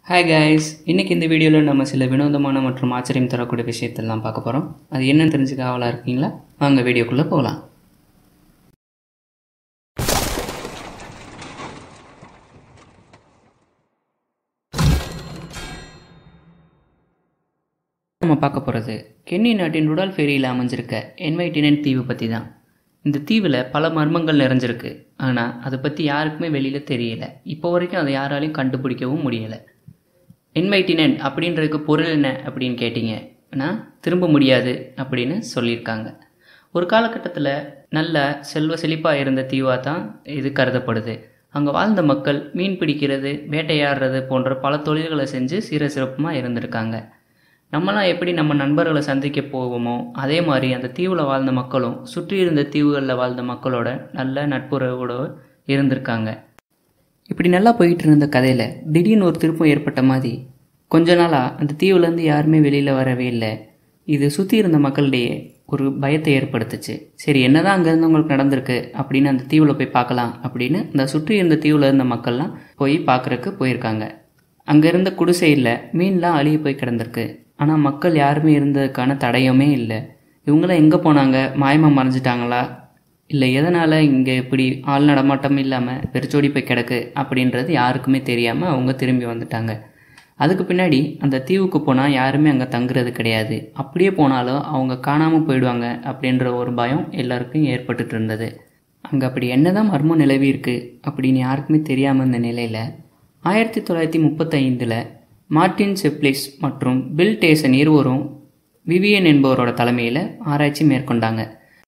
hi guys இன்னைக்கு இந்த வீடியோவில் நம்ம சில வினோதமான மற்றும் ஆச்சரியம் தரக்கூடிய விஷயத்தெல்லாம் பார்க்க போகிறோம் அது என்னன்னு தெரிஞ்சுக்க ஆவலாக இருக்கீங்களா வாங்க வீடியோக்குள்ளே போகலாம் நம்ம பார்க்க போகிறது கென்னி நாட்டின் ருடால் ஃபேரியில் அமைஞ்சிருக்க என்வைட்டினன் தீவு பற்றி தான் இந்த தீவில் பல மர்மங்கள் நிறைஞ்சிருக்கு ஆனால் அதை பற்றி யாருக்குமே வெளியில் தெரியல இப்போ வரைக்கும் அதை யாராலையும் கண்டுபிடிக்கவும் முடியலை என்வைட்டினன் அப்படின்றதுக்கு பொருள் என்ன அப்படின்னு கேட்டிங்கன்னா திரும்ப முடியாது அப்படின்னு சொல்லியிருக்காங்க ஒரு காலகட்டத்தில் நல்ல செல்வ செழிப்பாக இருந்த தீவாக தான் இது கருதப்படுது அங்கே வாழ்ந்த மக்கள் மீன் பிடிக்கிறது வேட்டையாடுறது போன்ற பல தொழில்களை செஞ்சு சீர சிறப்புமாக இருந்திருக்காங்க நம்மலாம் எப்படி நம்ம நண்பர்களை சந்திக்க போவோமோ அதே மாதிரி அந்த தீவில் வாழ்ந்த மக்களும் சுற்றி இருந்த தீவுகளில் வாழ்ந்த மக்களோட நல்ல நட்புறவோட இருந்திருக்காங்க இப்படி நல்லா போயிட்டு இருந்த கதையில் திடீர்னு ஒரு திருப்பம் ஏற்பட்ட மாதிரி கொஞ்ச நாளாக அந்த தீவுலேருந்து யாருமே வெளியில் வரவே இல்லை இது சுற்றி இருந்த மக்களிடையே ஒரு பயத்தை ஏற்படுத்துச்சு சரி என்னதான் அங்கே இருந்தவங்களுக்கு நடந்திருக்கு அப்படின்னு அந்த தீவில் போய் பார்க்கலாம் அப்படின்னு அந்த சுற்றி இருந்த தீவில் இருந்த மக்கள்லாம் போய் பார்க்குறக்கு போயிருக்காங்க அங்கே இருந்த குடிசையில் மீன்லாம் அழுகி போய் கிடந்திருக்கு ஆனால் மக்கள் யாருமே இருந்ததுக்கான தடயமே இல்லை இவங்களாம் எங்கே போனாங்க மாயமாக மறைஞ்சிட்டாங்களா இல்லை எதனால் இங்கே இப்படி ஆள் நடமாட்டம் இல்லாமல் வெறிச்சோடி போய் கிடக்கு அப்படின்றது யாருக்குமே தெரியாமல் அவங்க திரும்பி வந்துட்டாங்க அதுக்கு பின்னாடி அந்த தீவுக்கு போனால் யாருமே அங்கே தங்குறது கிடையாது அப்படியே போனாலும் அவங்க காணாமல் போயிடுவாங்க அப்படின்ற ஒரு பயம் எல்லாருக்கும் ஏற்பட்டுட்டு இருந்தது அங்கே அப்படி என்னதான் மர்மம் நிலவி இருக்கு அப்படின்னு யாருக்குமே தெரியாமல் இருந்த நிலையில் ஆயிரத்தி தொள்ளாயிரத்தி முப்பத்தைந்தில் மார்டின் செப்ளிஸ் மற்றும் பில் டேசன் இருவரும் விவியன் என்பவரோட தலைமையில் ஆராய்ச்சி மேற்கொண்டாங்க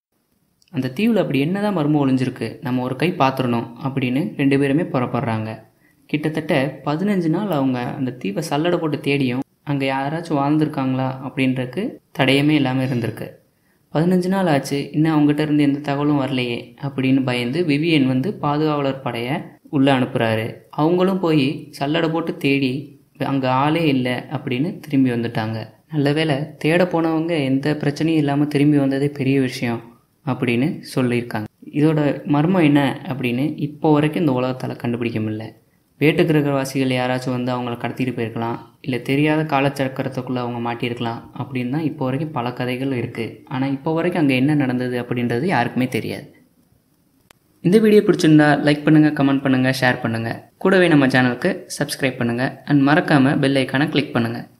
அந்த தீவில் அப்படி என்னதான் மர்மம் ஒளிஞ்சிருக்கு நம்ம ஒரு கை பார்த்துடணும் அப்படின்னு ரெண்டு பேருமே புறப்படுறாங்க கிட்டத்தட்ட பதினஞ்சு நாள் அவங்க அந்த தீவை சல்லடை போட்டு தேடியும் அங்கே யாராச்சும் வாழ்ந்துருக்காங்களா அப்படின்றதுக்கு தடையமே இல்லாமல் இருந்திருக்கு பதினஞ்சு நாள் ஆச்சு இன்னும் அவங்ககிட்ட இருந்து எந்த தகவலும் வரலையே அப்படின்னு பயந்து விவியன் வந்து பாதுகாவலர் படையை உள்ளே அனுப்புகிறாரு அவங்களும் போய் சல்லடை போட்டு தேடி அங்கே ஆளே இல்லை அப்படின்னு திரும்பி வந்துட்டாங்க நல்ல வேளை தேட போனவங்க எந்த பிரச்சனையும் இல்லாமல் திரும்பி வந்ததே பெரிய விஷயம் அப்படின்னு சொல்லியிருக்காங்க இதோட மர்மம் என்ன அப்படின்னு இப்போ வரைக்கும் இந்த உலகத்தால் கண்டுபிடிக்க முடியல வேட்டுக்கிரகவாசிகள் யாராச்சும் வந்து அவங்கள கடத்திட்டு போயிருக்கலாம் இல்லை தெரியாத காலச்சக்கரத்துக்குள்ளே அவங்க மாட்டியிருக்கலாம் அப்படின்னு தான் இப்போ வரைக்கும் பல கதைகள் இருக்குது ஆனால் இப்போ வரைக்கும் அங்கே என்ன நடந்தது அப்படின்றது யாருக்குமே தெரியாது இந்த வீடியோ பிடிச்சிருந்தா லைக் பண்ணுங்கள் கமெண்ட் பண்ணுங்கள் ஷேர் பண்ணுங்கள் கூடவே நம்ம சேனலுக்கு சப்ஸ்கிரைப் பண்ணுங்கள் அண்ட் மறக்காமல் பெல் ஐக்கானை கிளிக் பண்ணுங்கள்